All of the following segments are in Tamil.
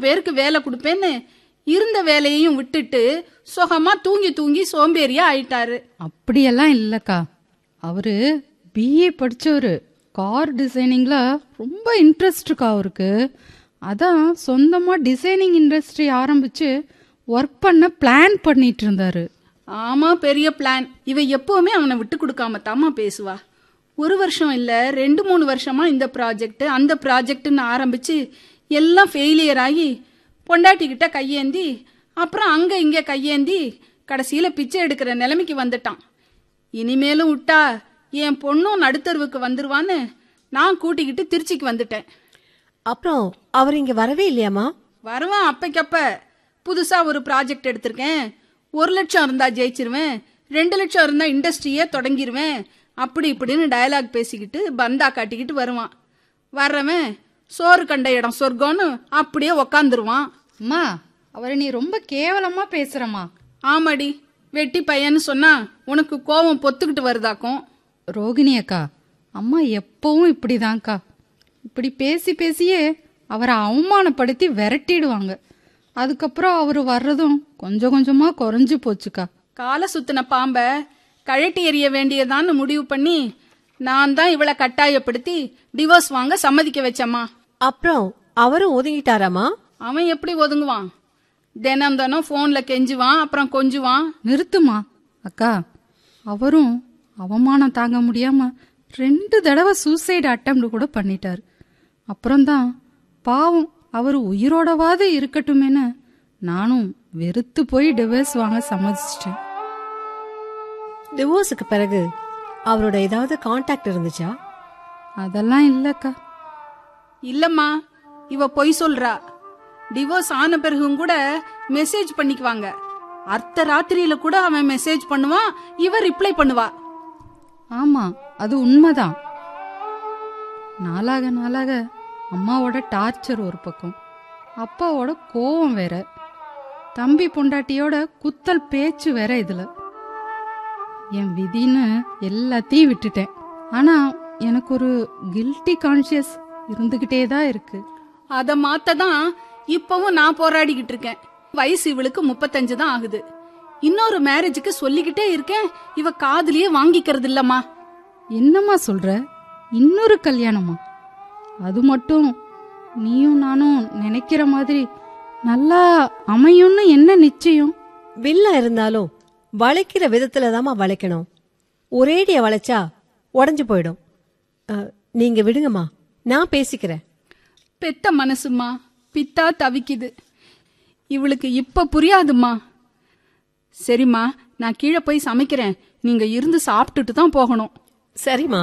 பேருக்கு வேலை கொடுப்பேன்னு இருந்த வேலையையும் விட்டுட்டு சுகமா தூங்கி தூங்கி சோம்பேறியா ஆயிட்டாரு அப்படியெல்லாம் இல்லக்கா அவரு பிஏ படிச்சவரு கார் டிசைனிங்ல ரொம்ப இன்ட்ரெஸ்ட்க்கா அவருக்கு அதான் சொந்தமா டிசைனிங் இண்டஸ்ட்ரி ஆரம்பிச்சு ஒர்க் பண்ண பிளான் பண்ணிட்டு இருந்தாரு ஆமா பெரிய பிளான் இவ எப்பவுமே அவனை விட்டு கொடுக்காம தாமா பேசுவா ஒரு வருஷம் இல்ல ரெண்டு மூணு வருஷமா இந்த ப்ராஜெக்ட் அந்த ப்ராஜெக்ட்னு ஆரம்பிச்சு எல்லாம் ஃபெயிலியர் ஆகி பொண்டாட்டிக்கிட்ட கையேந்தி அப்புறம் அங்க இங்க கையேந்தி கடைசியில பிச்சை எடுக்கிற நிலைமைக்கு வந்துட்டான் இனிமேலும் விட்டா என் பொண்ணும் நடுத்தருவுக்கு வந்துருவான்னு நான் கூட்டிக்கிட்டு திருச்சிக்கு வந்துட்டேன் அப்புறம் அவர் இங்க வரவே இல்லையாமா வருவான் அப்பைக்கப்ப புதுசா ஒரு ப்ராஜெக்ட் எடுத்திருக்கேன் ஒரு லட்சம் இருந்தா ஜெயிச்சிருவேன் ரெண்டு லட்சம் இருந்தா இண்டஸ்ட்ரியே தொடங்கிருவேன் அப்படி இப்படின்னு டயலாக் பேசிக்கிட்டு பந்தா காட்டிக்கிட்டு வருவான் வர்றவன் சோறு கண்ட இடம் சொர்க்கம்னு அப்படியே உக்காந்துருவான் அம்மா அவரை நீ ரொம்ப கேவலமா பேசுறமா ஆமாடி வெட்டி பையன்னு சொன்னா உனக்கு கோவம் பொத்துக்கிட்டு வருதாக்கும் ரோகிணி அக்கா அம்மா எப்பவும் இப்படிதான்க்கா இப்படி பேசி பேசியே அவரை அவமானப்படுத்தி விரட்டிடுவாங்க அதுக்கப்புறம் அவர் வர்றதும் கொஞ்சம் கொஞ்சமா குறைஞ்சு போச்சுக்கா காலை சுத்தின பாம்ப கழட்டி எறிய வேண்டியதான்னு முடிவு பண்ணி நான் தான் இவளை கட்டாயப்படுத்தி டிவோர்ஸ் வாங்க சம்மதிக்க வச்சம்மா அப்புறம் அவரும் ஒதுங்கிட்டாராமா அவன் எப்படி ஒதுங்குவான் தினம் தினம் போன்ல கெஞ்சுவான் அப்புறம் கொஞ்சுவான் நிறுத்துமா அக்கா அவரும் அவமானம் தாங்க முடியாம ரெண்டு தடவை சூசைடு அட்டம்ப்ட் கூட பண்ணிட்டார் அப்புறம்தான் பாவம் அவர் உயிரோடவாது இருக்கட்டுமேன்னு நானும் வெறுத்து போய் டிவோர்ஸ் வாங்க சம்மதிச்சிட்டேன் டிவோர்ஸுக்கு பிறகு அவரோட ஏதாவது காண்டாக்ட் இருந்துச்சா அதெல்லாம் இல்லக்கா இல்லம்மா இவ பொய் சொல்றா டிவோர்ஸ் ஆன பிறகும் கூட மெசேஜ் பண்ணிக்குவாங்க அர்த்த ராத்திரியில கூட அவன் மெசேஜ் பண்ணுவான் இவ ரிப்ளை பண்ணுவா ஆமா அது உண்மைதான் நாளாக நாளாக அம்மாவோட டார்ச்சர் ஒரு பக்கம் அப்பாவோட கோவம் வேற தம்பி பொண்டாட்டியோட குத்தல் பேச்சு வேற இதுல என் விதின்னு எல்லாத்தையும் விட்டுட்டேன் ஆனா எனக்கு ஒரு கில்ட்டி கான்ஷியஸ் இருந்துகிட்டே தான் இருக்கு அத மாத்த தான் இப்பவும் நான் போராடிக்கிட்டு இருக்கேன் வயசு இவளுக்கு முப்பத்தஞ்சு தான் ஆகுது இன்னொரு மேரேஜுக்கு சொல்லிக்கிட்டே இருக்கேன் இவ காதுலயே வாங்கிக்கிறது இல்லம்மா என்னம்மா சொல்ற இன்னொரு கல்யாணமா அது மட்டும் நீயும் நானும் நினைக்கிற மாதிரி நல்லா அமையும்னு என்ன நிச்சயம் வில்லா இருந்தாலும் வளைக்கிற விதத்துல தாம்மா வளைக்கணும் ஒரேடியா வளைச்சா உடஞ்சு போயிடும் அஹ், நீங்க விடுங்கம்மா நான் பேசிக்கிறேன் பெத்த மனசுமா பித்தா தவிக்குது இவளுக்கு இப்ப புரியாதும்மா சரிம்மா நான் கீழே போய் சமைக்கிறேன் நீங்க இருந்து சாப்பிட்டுட்டு தான் போகணும் சரிம்மா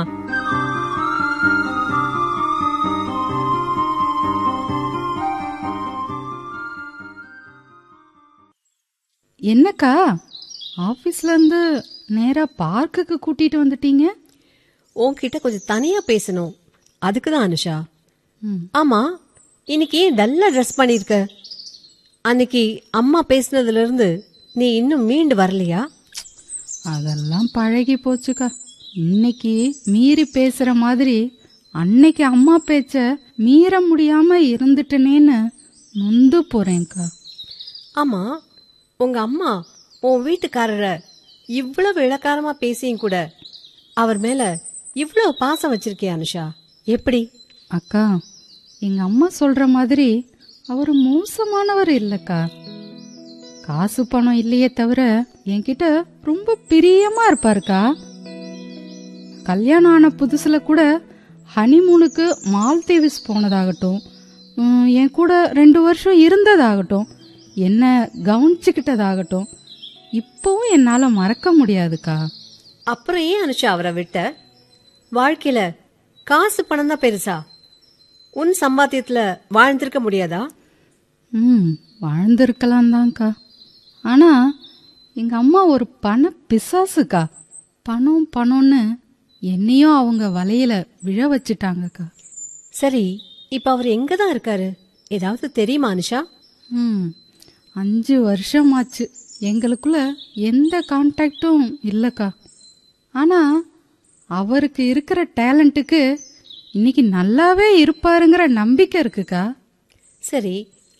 என்னக்கா ஆபீஸ்ல இருந்து நேரா பார்க்குக்கு கூட்டிட்டு வந்துட்டீங்க உன்கிட்ட கொஞ்சம் தனியா பேசணும் அதுக்கு தான் அனுஷா ம். ஆமா இன்னைக்கு ஏன் டல்லா ட்ரெஸ் பண்ணிருக்க அன்னைக்கு அம்மா பேசுனதுல இருந்து நீ இன்னும் மீண்டு வரலையா அதெல்லாம் பழகி போச்சுக்கா இன்னைக்கு மீறி பேசுற மாதிரி அன்னைக்கு அம்மா பேச்ச மீற முடியாம இருந்துட்டனேன்னு நொந்து போறேன்க்கா ஆமா உங்க அம்மா உன் வீட்டுக்காரர இவ்வளவு இளக்காரமா பேசியும் கூட அவர் மேல இவ்வளவு பாசம் வச்சிருக்கியா அனுஷா எப்படி அக்கா எங்க அம்மா சொல்ற மாதிரி அவர் மோசமானவர் இல்லக்கா காசு பணம் இல்லையே தவிர என்கிட்ட ரொம்ப பிரியமா இருப்பாருக்கா கல்யாணம் ஆன புதுசுல கூட ஹனிமூனுக்கு மால்தீவ்ஸ் போனதாகட்டும் உம், என் கூட ரெண்டு வருஷம் இருந்ததாகட்டும் என்ன கவனிச்சுக்கிட்டதாகட்டும் இப்பவும் என்னால மறக்க முடியாதுக்கா அப்புறம் ஏன் அனுஷா அவரை விட்ட வாழ்க்கையில காசு பணம் தான் பெருசா உன் சம்பாத்தியத்துல வாழ்ந்திருக்க முடியாதா ம் வாழ்ந்திருக்கலாம் தான்க்கா ஆனா எங்க அம்மா ஒரு பண பிசாசுக்கா பணம் பணம்னு என்னையும் அவங்க வலையில விழ வச்சுட்டாங்கக்கா சரி இப்ப அவர் எங்க தான் இருக்காரு ஏதாவது தெரியுமா அனுஷா ம் அஞ்சு வருஷமாச்சு எங்களுக்குள்ள எந்த கான்டாக்டும் இல்லைக்கா ஆனா அவருக்கு இருக்கிற டேலண்ட்டுக்கு இன்னைக்கு நல்லாவே இருப்பாருங்கிற நம்பிக்கை இருக்குக்கா சரி